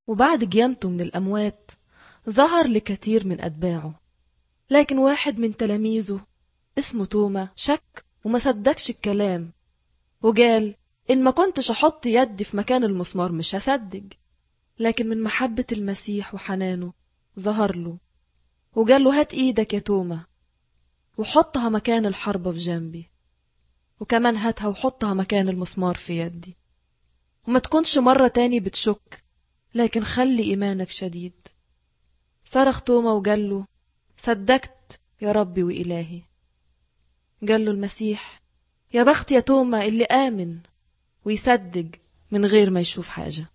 وبعد قيامته من الأموات ظهر لكثير من أتباعه لكن واحد من تلاميذه اسمه توما شك وما صدقش الكلام وقال إن ما كنتش أحط يدي في مكان المسمار مش هصدق لكن من محبة المسيح وحنانه ظهر له وقال له هات إيدك يا توما وحطها مكان الحربة في جنبي وكمان هاتها وحطها مكان المسمار في يدي وما تكونش مرة تاني بتشك لكن خلي إيمانك شديد صرخ توما وقال له صدقت يا ربي وإلهي قال له المسيح يا بخت يا توما اللي آمن ويصدق من غير ما يشوف حاجة